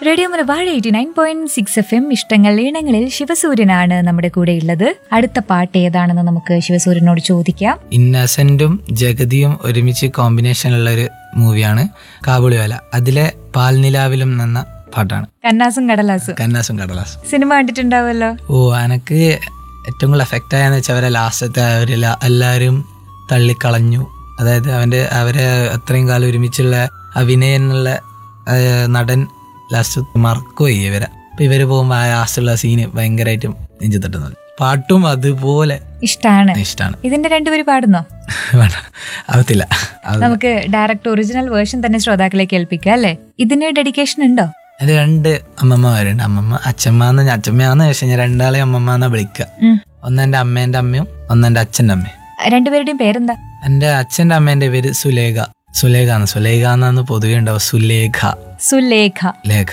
Radio Malabar eighty nine point six F M ഇഷ്ടങ്ങൾ ഈണങ്ങളിൽ ശിവസൂര്യനാണ് നമ്മുടെ കൂടെ ഉള്ളത് അടുത്ത പാട്ട് ഏതാണെന്ന് നമുക്ക് ശിവസൂര്യനോട് ചോദിക്കാം ഇന്നസെന്റും ജഗതിയും ഒരുമിച്ച് കോമ്പിനേഷനുള്ള ഒരു മൂവിയാണ് കാബുളിവാല അതിലെ പാൽനിലാവിലും എന്ന പാട്ടാണ് കന്നാസും കടലാസും കന്നാസും കടലാസും സിനിമ കണ്ടിട്ടുണ്ടാവുമല്ലോ ഓ എനക്ക് ഏറ്റവും കൂടുതൽ എഫക്റ്റ് ആയെന്ന് വെച്ചാൽ അവരെ ലാസ്റ്റത്തെ അവര് എല്ലാവരും തള്ളിക്കളഞ്ഞു അതായത് അവന്റെ അവരെ അത്രയും കാലം ഒരുമിച്ചുള്ള അഭിനയം എന്നുള്ള ആ, നടൻ ലാസ്റ്റ് മറക്കുകയും ഇവരെ അപ്പൊ ഇവര് പോകുമ്പോൾ ആ ലാസ്റ്റുള്ള സീന് ഭയങ്കരമായിട്ടും നെഞ്ചു തട്ടുന്നത് പാട്ടും അതുപോലെ ഇഷ്ടാണ് ഇഷ്ടമാണ് ഇതിന്റെ രണ്ടുപേര് പാടുന്നോ വേണ്ട ആവത്തില്ല അത് നമുക്ക് ഡയറക്റ്റ് ഒറിജിനൽ വേർഷൻ തന്നെ ശ്രോതാക്കളെ കേൾപ്പിക്കാം അല്ലേ ഇതിന് ഡെഡിക്കേഷൻ ഉണ്ടോ അത് രണ്ട് അമ്മമ്മമാരുണ്ട് അമ്മമ്മ അച്ഛമ്മ എന്ന് ഞാൻ അച്ഛമ്മയാന്ന് വെച്ച് കഴിഞ്ഞാൽ രണ്ടാളെ അമ്മമ്മ എന്നാ വിളിക്കുക ഉം. ഒന്ന് എൻ്റെ അമ്മേൻ്റെ അമ്മയും ഒന്ന് എൻ്റെ അച്ഛൻ്റെ അമ്മയും രണ്ടുപേരുടെയും പേരെന്താ എൻ്റെ അച്ഛൻ്റെ അമ്മേൻ്റെ പേര് സുലേഖ സുലേഖ എന്ന് സുലേഖ എന്നാന്ന് പൊതുവെ ഉണ്ടാവും സുലേഖ സുലേഖ ലേഖ